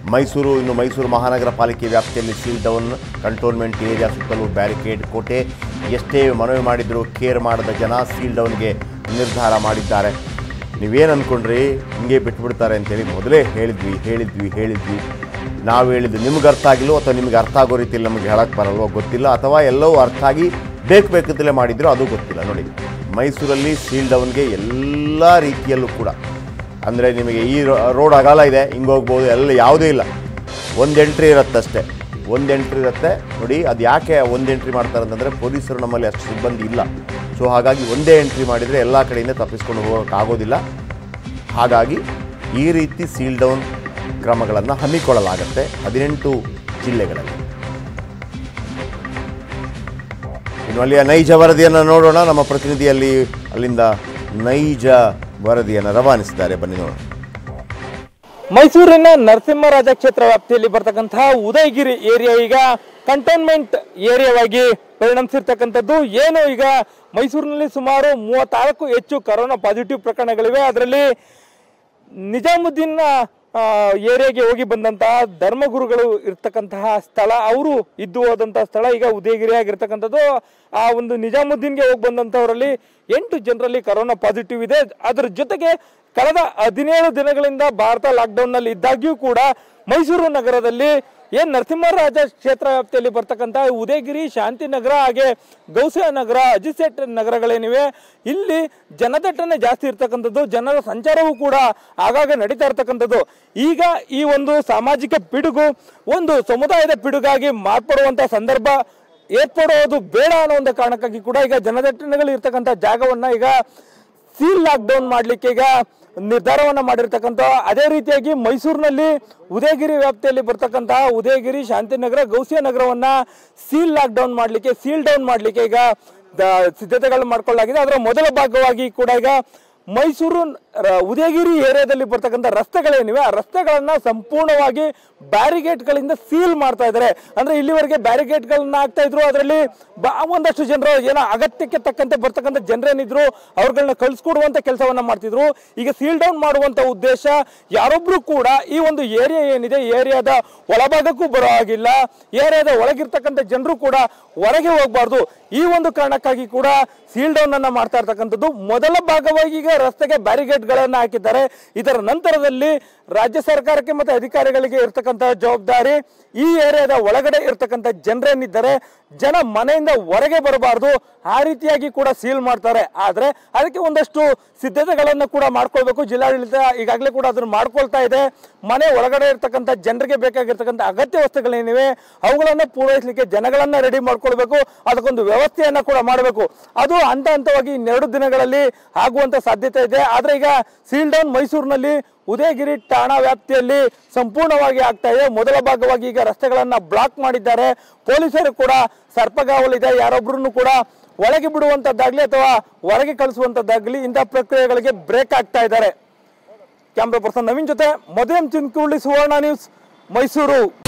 ಮೈಸೂರು ಇನ್ನು ಮೈಸೂರು ಮಹಾನಗರ ಪಾಲಿಕೆ ವ್ಯಾಪ್ತಿಯಲ್ಲಿ ಸೀಲ್ ಡೌನ್ ಕಂಟೋನ್ಮೆಂಟ್ ಏರಿಯಾ ಸುತ್ತಲೂ ಬ್ಯಾರಿಕೇಡ್ ಕೋಟೆ ಎಷ್ಟೇ ಮನವಿ ಮಾಡಿದರೂ ಕೇರ್ ಮಾಡದ ಜನ ಸೀಲ್ ಡೌನ್ಗೆ ನಿರ್ಧಾರ ಮಾಡಿದ್ದಾರೆ ನೀವೇನು ಅಂದ್ಕೊಂಡ್ರಿ ಹಿಂಗೆ ಬಿಟ್ಬಿಡ್ತಾರೆ ಅಂತೇಳಿ ಮೊದಲೇ ಹೇಳಿದ್ವಿ ಹೇಳಿದ್ವಿ ಹೇಳಿದ್ವಿ ನಾವು ಹೇಳಿದ್ದು ನಿಮ್ಗೆ ಅರ್ಥ ಆಗಿಲ್ಲೋ ಅಥವಾ ನಿಮ್ಗೆ ಅರ್ಥ ಆಗೋ ರೀತಿಯಲ್ಲಿ ನಮಗೆ ಹೇಳಕ್ಕೆ ಬರಲ್ವೋ ಗೊತ್ತಿಲ್ಲ ಅಥವಾ ಎಲ್ಲವೂ ಅರ್ಥ ಆಗಿ ಬೇಕು ಬೇಕಂತಲೇ ಮಾಡಿದ್ರು ಅದು ಗೊತ್ತಿಲ್ಲ ನೋಡಿ ಮೈಸೂರಲ್ಲಿ ಸೀಲ್ ಡೌನ್ಗೆ ಎಲ್ಲ ರೀತಿಯಲ್ಲೂ ಕೂಡ ಅಂದರೆ ನಿಮಗೆ ಈ ರೋಡ್ ಅಗಲ ಇದೆ ಹಿಂಗೆ ಹೋಗ್ಬೋದು ಎಲ್ಲ ಯಾವುದೂ ಇಲ್ಲ ಒಂದು ಎಂಟ್ರಿ ಇರುತ್ತಷ್ಟೇ ಒಂದು ಎಂಟ್ರಿ ಇರುತ್ತೆ ನೋಡಿ ಅದು ಯಾಕೆ ಒಂದು ಎಂಟ್ರಿ ಮಾಡ್ತಾರೆ ಅಂತಂದರೆ ಪೊಲೀಸರು ನಮ್ಮಲ್ಲಿ ಅಷ್ಟು ಸಿಬ್ಬಂದಿ ಇಲ್ಲ ಸೊ ಹಾಗಾಗಿ ಒಂದೇ ಎಂಟ್ರಿ ಮಾಡಿದರೆ ಎಲ್ಲ ಕಡೆಯಿಂದ ತಪ್ಪಿಸ್ಕೊಂಡು ಹೋಗೋಕ್ಕಾಗೋದಿಲ್ಲ ಹಾಗಾಗಿ ಈ ರೀತಿ ಸೀಲ್ ಡೌನ್ ಕ್ರಮಗಳನ್ನು ಹಮ್ಮಿಕೊಳ್ಳಲಾಗುತ್ತೆ ಹದಿನೆಂಟು ಜಿಲ್ಲೆಗಳಲ್ಲಿ ಇನ್ನು ಅಲ್ಲಿಯ ನೈಜ ವರದಿಯನ್ನು ನೋಡೋಣ ನಮ್ಮ ಪ್ರತಿನಿಧಿಯಲ್ಲಿ ಅಲ್ಲಿಂದ ನೈಜ ವರದಿಯನ್ನು ರವಾನಿಸಿದ್ದಾರೆ ಬನ್ನಿ ನೋಡೋಣ ಮೈಸೂರಿನ ನರಸಿಂಹರಾಜ ಕ್ಷೇತ್ರ ವ್ಯಾಪ್ತಿಯಲ್ಲಿ ಬರ್ತಕ್ಕಂತಹ ಉದಯಗಿರಿ ಏರಿಯಾ ಈಗ ಕಂಟೋನ್ಮೆಂಟ್ ಏರಿಯಾವಾಗಿ ಪರಿಣಮಿಸಿರ್ತಕ್ಕಂಥದ್ದು ಏನು ಈಗ ಮೈಸೂರಿನಲ್ಲಿ ಸುಮಾರು ಮೂವತ್ತಾರಕ್ಕೂ ಹೆಚ್ಚು ಕರೋನಾ ಪಾಸಿಟಿವ್ ಪ್ರಕರಣಗಳಿವೆ ಅದರಲ್ಲಿ ನಿಜಾಮುದ್ದೀನ್ ಆ, ಏರಿಯಾಗೆ ಹೋಗಿ ಬಂದಂತಹ ಧರ್ಮಗುರುಗಳು ಇರ್ತಕ್ಕಂತಹ ಸ್ಥಳ ಅವರು ಇದ್ದು ಹೋದಂತಹ ಸ್ಥಳ ಈಗ ಉದಯಗಿರಿ ಆಗಿರ್ತಕ್ಕಂಥದ್ದು ಆ ಒಂದು ನಿಜಾಮುದ್ದೀನ್ಗೆ ಹೋಗಿ ಬಂದಂತವರಲ್ಲಿ ಎಂಟು ಜನರಲ್ಲಿ ಕರೋನಾ ಪಾಸಿಟಿವ್ ಇದೆ ಅದರ ಜೊತೆಗೆ ಕಳೆದ ಹದಿನೇಳು ದಿನಗಳಿಂದ ಭಾರತ ಲಾಕ್ಡೌನ್ ನಲ್ಲಿ ಇದ್ದಾಗ್ಯೂ ಕೂಡ ಮೈಸೂರು ನಗರದಲ್ಲಿ ಏನ್ ನರಸಿಂಹರಾಜ ಕ್ಷೇತ್ರ ವ್ಯಾಪ್ತಿಯಲ್ಲಿ ಬರ್ತಕ್ಕಂಥ ಉದಯಗಿರಿ ಶಾಂತಿನಗರ ಹಾಗೆ ಗೌಸಿಯ ನಗರ ಅಜಿಸೆಟ್ ನಗರಗಳೇನಿವೆ ಇಲ್ಲಿ ಜನದಟ್ಟಣೆ ಜಾಸ್ತಿ ಇರ್ತಕ್ಕಂಥದ್ದು ಜನರ ಸಂಚಾರವೂ ಕೂಡ ಆಗಾಗ ನಡೀತಾ ಇರ್ತಕ್ಕಂಥದ್ದು ಈಗ ಈ ಒಂದು ಸಾಮಾಜಿಕ ಪಿಡುಗು ಒಂದು ಸಮುದಾಯದ ಪಿಡುಗಾಗಿ ಮಾರ್ಪಡುವಂತ ಸಂದರ್ಭ ಏರ್ಪಡೋದು ಬೇಡ ಅನ್ನೋ ಒಂದು ಕಾರಣಕ್ಕಾಗಿ ಕೂಡ ಈಗ ಜನದಟ್ಟಣೆಗಳು ಇರ್ತಕ್ಕಂಥ ಜಾಗವನ್ನ ಈಗ ಸೀಲ್ ಲಾಕ್ ಡೌನ್ ಮಾಡ್ಲಿಕ್ಕೆ ಈಗ ನಿರ್ಧಾರವನ್ನ ಮಾಡಿರ್ತಕ್ಕಂಥ ಅದೇ ರೀತಿಯಾಗಿ ಮೈಸೂರಿನಲ್ಲಿ ಉದಯಗಿರಿ ವ್ಯಾಪ್ತಿಯಲ್ಲಿ ಬರ್ತಕ್ಕಂತಹ ಉದಯಗಿರಿ ಶಾಂತಿನಗರ ಗೌಸಿಯ ನಗರವನ್ನ ಸೀಲ್ ಲಾಕ್ ಡೌನ್ ಮಾಡ್ಲಿಕ್ಕೆ ಸೀಲ್ ಡೌನ್ ಮಾಡ್ಲಿಕ್ಕೆ ಈಗ ದ- ಸಿದ್ಧತೆಗಳು ಮಾಡ್ಕೊಳ್ಳಲಾಗಿದೆ ಅದರ ಮೊದಲ ಭಾಗವಾಗಿ ಕೂಡ ಈಗ ಮೈಸೂರು ರ- ಉದಯಗಿರಿ ಏರಿಯಾದಲ್ಲಿ ಬರ್ತಕ್ಕಂಥ ರಸ್ತೆಗಳೇನಿವೆ ಆ ರಸ್ತೆಗಳನ್ನ ಸಂಪೂರ್ಣವಾಗಿ ಬ್ಯಾರಿಗೇಟ್ ಗಳಿಂದ ಸೀಲ್ ಮಾಡ್ತಾ ಇದ್ದಾರೆ ಅಂದ್ರೆ ಇಲ್ಲಿವರೆಗೆ ಬ್ಯಾರಿಗೇಟ್ ಗಳನ್ನ ಹಾಕ್ತಾ ಇದ್ರು ಅದರಲ್ಲಿ ಒಂದಷ್ಟು ಜನರು ಏನೋ ಅಗತ್ಯಕ್ಕೆ ತಕ್ಕಂತೆ ಬರ್ತಕ್ಕಂಥ ಜನರೇನಿದ್ರು ಅವ್ರಗಳನ್ನ ಕಳ್ಸಿಕೊಡುವಂತ ಕೆಲಸವನ್ನ ಮಾಡ್ತಿದ್ರು ಈಗ ಸೀಲ್ ಡೌನ್ ಮಾಡುವಂತ ಉದ್ದೇಶ ಯಾರೊಬ್ರು ಕೂಡ ಈ ಒಂದು ಏರಿಯಾ ಏನಿದೆ ಏರಿಯಾದ ಒಳಭಾಗಕ್ಕೂ ಬರೋ ಹಾಗಿಲ್ಲ ಏರಿಯಾದ ಒಳಗಿರ್ತಕ್ಕಂಥ ಜನರು ಕೂಡ ಹೊರಗೆ ಹೋಗಬಾರ್ದು ಈ ಒಂದು ಕಾರಣಕ್ಕಾಗಿ ಕೂಡ ಸೀಲ್ ಡೌನ್ ಅನ್ನ ಮಾಡ್ತಾ ಇರ್ತಕ್ಕಂಥದ್ದು ಮೊದಲ ಭಾಗವಾಗಿ ಈಗ ರಸ್ತೆಗೆ ಬ್ಯಾರಿಗೇಡ್ ಗಳನ್ನ ಹಾಕಿದ್ದಾರೆ ಇದರ ನಂತರದಲ್ಲಿ ರಾಜ್ಯ ಸರ್ಕಾರಕ್ಕೆ ಮತ್ತೆ ಅಧಿಕಾರಿಗಳಿಗೆ ಇರ್ತಕ್ಕಂಥ ಜವಾಬ್ದಾರಿ ಈ ಏರಿಯಾದ ಒಳಗಡೆ ಇರ್ತಕ್ಕಂಥ ಜನರೇನಿದ್ದಾರೆ ಜನ ಮನೆಯಿಂದ ಹೊರಗೆ ಬರಬಾರ್ದು ಆ ರೀತಿಯಾಗಿ ಕೂಡ ಸೀಲ್ ಮಾಡ್ತಾರೆ ಆದ್ರೆ ಅದಕ್ಕೆ ಒಂದಷ್ಟು ಸಿದ್ಧತೆಗಳನ್ನ ಕೂಡ ಮಾಡ್ಕೊಳ್ಬೇಕು ಜಿಲ್ಲಾಡಳಿತ ಈಗಾಗಲೇ ಕೂಡ ಅದನ್ನ ಮಾಡ್ಕೊಳ್ತಾ ಇದೆ ಮನೆ ಒಳಗಡೆ ಇರ್ತಕ್ಕಂಥ ಜನರಿಗೆ ಬೇಕಾಗಿರ್ತಕ್ಕಂಥ ಅಗತ್ಯ ವಸ್ತುಗಳೇನಿವೆ ಅವುಗಳನ್ನ ಪೂರೈಸಲಿಕ್ಕೆ ಜನಗಳನ್ನ ರೆಡಿ ಮಾಡ್ಕೊಳ್ಬೇಕು ಅದಕ್ಕೊಂದು ವ್ಯವಸ್ಥೆಯನ್ನ ಕೂಡ ಮಾಡಬೇಕು ಅದು ಹಂತ ಹಂತವಾಗಿ ಇನ್ನೆರಡು ದಿನಗಳಲ್ಲಿ ಆಗುವಂತ ಸಾಧ್ಯತೆ ಇದೆ ಆದ್ರೆ ಈಗ ಸೀಲ್ ಡೌನ್ ಮೈಸೂರಿನಲ್ಲಿ ಉದಯಗಿರಿ ಠಾಣಾ ವ್ಯಾಪ್ತಿಯಲ್ಲಿ ಸಂಪೂರ್ಣವಾಗಿ ಆಗ್ತಾ ಇದೆ ಮೊದಲ ಭಾಗವಾಗಿ ಈಗ ರಸ್ತೆಗಳನ್ನ ಬ್ಲಾಕ್ ಮಾಡಿದ್ದಾರೆ ಪೊಲೀಸರು ಕೂಡ ಸರ್ಪಗಾವಲಿದೆ ಯಾರೊಬ್ರು ಕೂಡ ಒಳಗೆ ಬಿಡುವಂತದ್ದಾಗ್ಲಿ ಅಥವಾ ಹೊರಗೆ ಕಳಿಸುವಂತದ್ದಾಗ್ಲಿ ಇಂತಹ ಪ್ರಕ್ರಿಯೆಗಳಿಗೆ ಬ್ರೇಕ್ ಆಗ್ತಾ ಇದ್ದಾರೆ ಕ್ಯಾಮ್ರಾ ಪರ್ಸನ್ ನವೀನ್ ಜೊತೆ ಮದುವೆ ಚಿನ್ಕುಳ್ಳಿ ಸುವರ್ಣ ನ್ಯೂಸ್ ಮೈಸೂರು